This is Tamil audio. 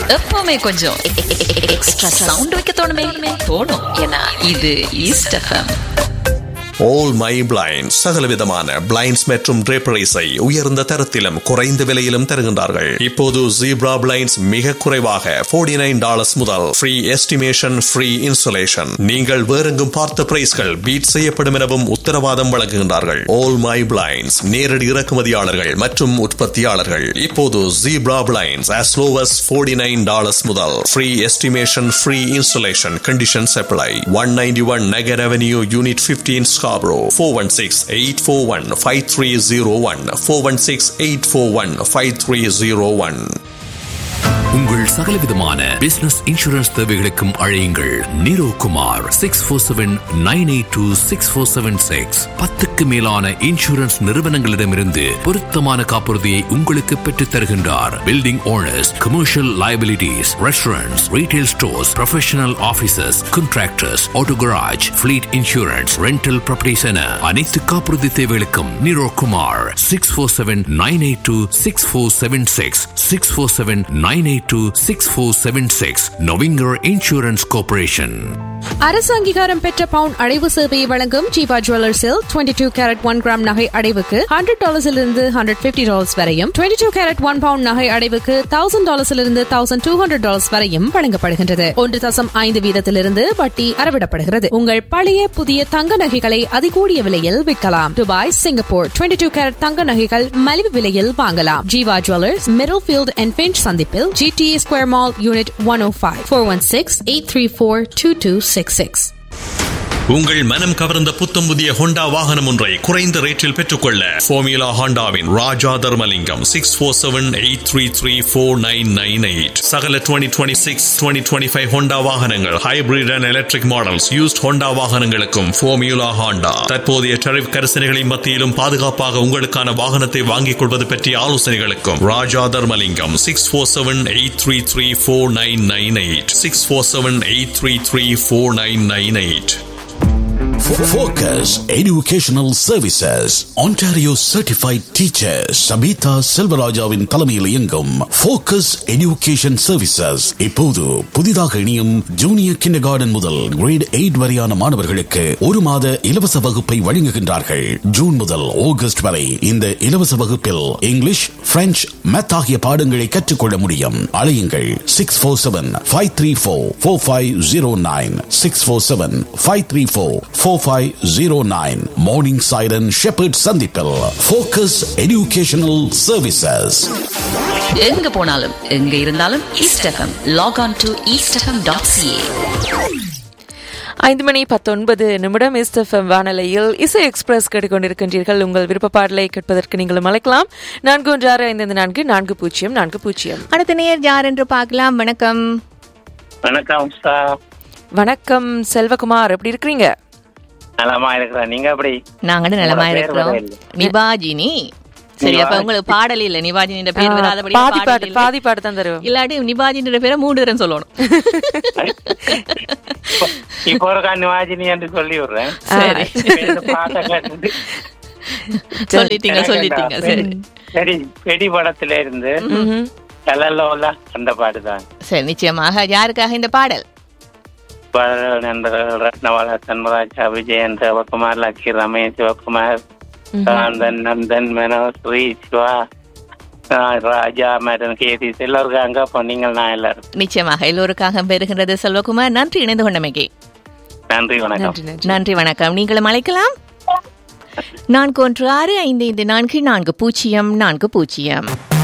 எப்பவுமே கொஞ்சம் எக்ஸ்ட்ரா சவுண்ட் வைக்க தோணுமே தோணும் ஏன்னா இது East F M All My Blinds சகலவிதமான பிளைண்ட்ஸ் மற்றும் draperies-ஐ உயர்ந்த தரத்திலும் குறைந்த விலையிலும் தருகின்றார்கள் இப்போது ஜீப்ரா பிளைண்ட்ஸ் மிக குறைவாக 49 நைன் டாலர்ஸ் முதல் ஃப்ரீ எஸ்டிமேஷன் ஃப்ரீ இன்சுலேஷன் நீங்கள் வேறெங்கும் பார்த்த பிரைஸ்கள் பீட் செய்யப்படும் எனவும் உத்தரவாதம் வழங்குகின்றார்கள் ஆல் மை பிளைண்ட்ஸ் நேரடி இறக்குமதியாளர்கள் மற்றும் உற்பத்தியாளர்கள் இப்போது zebra blinds as low as 49 nine dollars முதல் free estimation free insulation conditions apply one ninety one Nugget avenue unit 15 Scarborough 416-841-5301 416-841-5301 உங்கள் சகலவிதமான பிசினஸ் இன்சூரன்ஸ் தேவைகளுக்கும் அழையுங்கள் Niro Kumar six four seven nine eight two six four seven six பத்துக்கு மேலான இன்சூரன்ஸ் நிறுவனங்களிடமிருந்து பொருத்தமான காப்புறுதியை உங்களுக்கு பெற்றுத் தருகின்றார் building owners commercial liabilities restaurants retail stores professional offices contractors auto garage fleet insurance rental properties என அனைத்து காப்புறுதி தேவைகளுக்கும் Niro Kumar six four seven nine eight two six four seven six six four seven nine eight two six four seven six Novinger insurance corporation அரசு அங்கீகாரம் பெற்ற பவுன் அடைவு சேவையை வழங்கும் ஜீவா ஜுவல்லர்ஸில் twenty two carat one gram நகை அடைவுக்கு ஹண்ட்ரட் டாலர்ஸிலிருந்து ஹண்ட்ரட் பிப்டி டாலர்ஸ் வரையும் twenty two carat one pound நகை அடைவுக்கு தௌசண்ட் டாலர்ஸிலிருந்து தௌசண்ட் டூ ஹண்ட்ரட் டாலர்ஸ் வரையும் வழங்கப்படுகின்றது ஒன்று தசம் ஐந்து வீதத்திலிருந்து வட்டி அறவிடப்படுகிறது உங்கள் பழைய புதிய தங்க நகைகளை அதிகூடிய விலையில் விற்கலாம் Dubai Singapore twenty two carat தங்க நகைகள் மலிவு விலையில் வாங்கலாம் Jeeva Jewellers Middlefield and Finch சந்திப்பில் GTA Square Mall unit one O five four one six eight three four two two six six உங்கள் மனம் கவர்ந்த புத்தம் புதிய ஹோண்டா வாகனம் ஒன்றை குறைந்த ரேட்டில் பெற்றுக்கொள்ள ஃபோமியூலா ஹோண்டாவின் Raja Dharmalingam six four seven eight three three four nine nine eight சகல twenty twenty six twenty twenty five Honda வாகனங்கள் hybrid and electric models used Honda வாகனங்களுக்கும் ஃபோமியூலா ஹோண்டா தற்போதைய டரிஃப் கரிசனைகளின் மத்தியிலும் பாதுகாப்பாக உங்களுக்கான வாகனத்தை வாங்கிக் கொள்வது பற்றிய ஆலோசனைகளுக்கும் Raja Dharmalingam six four seven eight three three four nine nine eight six four seven eight three three four nine nine eight Focus Educational Services Ontario Certified Teacher Sabita செல்வராஜாவின் தலைமையில் இயங்கும் Focus Education Services இப்போது புதிதாக இணையும் ஜூனியர் கிண்டர் கார்டன் முதல் கிரேட் எயிட் வரையான மாணவர்களுக்கு ஒரு மாத இலவச வகுப்பை வழங்குகின்றார்கள் ஜூன் முதல் ஆகஸ்ட் வரை இந்த இலவச வகுப்பில் இங்கிலீஷ் பிரெஞ்சு மேத் ஆகிய பாடங்களை கற்றுக்கொள்ள முடியும் அழையுங்கள் six four seven five three four four five zero nine six four seven five three four four five zero nine Morningside Sheppard சந்திப்பில் ஃபோக்கஸ் எஜுகேஷனல் சர்வீசஸ் எங்க போனாலும் எங்க இருந்தாலும் East F M log on to East F M dot C A ஐந்து மணி பத்தொன்பது நிமிடம் இஸ்எஃப்எம் வானொலியில் இசை எக்ஸ்பிரஸ் கேட்டுக்கொண்டிருக்கின்றீர்கள் உங்கள் விருப்ப பாடலை கேட்பதற்கு நீங்களும் அழைக்கலாம் நான்கு ஒன்று ஆறு ஐந்து நான்கு நான்கு பூஜ்ஜியம் நான்கு பூஜ்ஜியம் அடுத்த நேர் யார் என்று பார்க்கலாம் வணக்கம் வணக்கம் சார் வணக்கம் செல்வகுமார் எப்படி இருக்கிறீங்க நலமா இருக்கிறேன் நீங்க எப்படி நாங்களும் நலமா உங்களோட பேர் இருக்கிறோம் வேற இல்லை. நிபாஜினி சரி அப்ப உங்களுக்கு பாடல் இல்ல நிபாஜினின்ற பேர் ஆ, வராதபடி பாதி பாடல் பாட்டு இல்ல. பாதி பாட்டு தான் தருவோம் இல்லாட்டி நிபாஜின்ற பேரை மூன்று தரம் சொல்லணும் இப்போ ஒரு கண்ணுவாஜினி என்று சொல்லி விடுறேன் சரி இப்ப இந்த பாட்டை கேட்டுட்டு சொல்லிட்டீங்க சொல்லிட்டீங்க சரி சரி பெடி படத்துல இருந்து கலலோல அந்த பாட்டு தான் சரி நிச்சயமாக யாருக்காக இந்த பாடல் நண்பர்கள் ரத்னவாலா சண்முராஜா விஜயன் சிவகுமார் லக்கி ரமேஷ் சிவகுமார் காந்தன் நந்தன் மனோஜ் ஸ்ரீ சிவா ஆ, ராஜா மேடன் கேசி எல்லோருக்கும் அங்க போனீங்க நான் எல்லாரும் நிச்சயமாக எல்லோருக்காக பெறுகின்றது செல்வகுமார் நன்றி இணைந்து கொண்டமைக்கு நன்றி வணக்கம் நன்றி நன்றி நன்றி வணக்கம் நீங்களும் அழைக்கலாம் நான்கு ஒன்று ஆறு ஐந்து ஐந்து நான்கு நான்கு பூஜ்ஜியம் நான்கு பூஜ்ஜியம்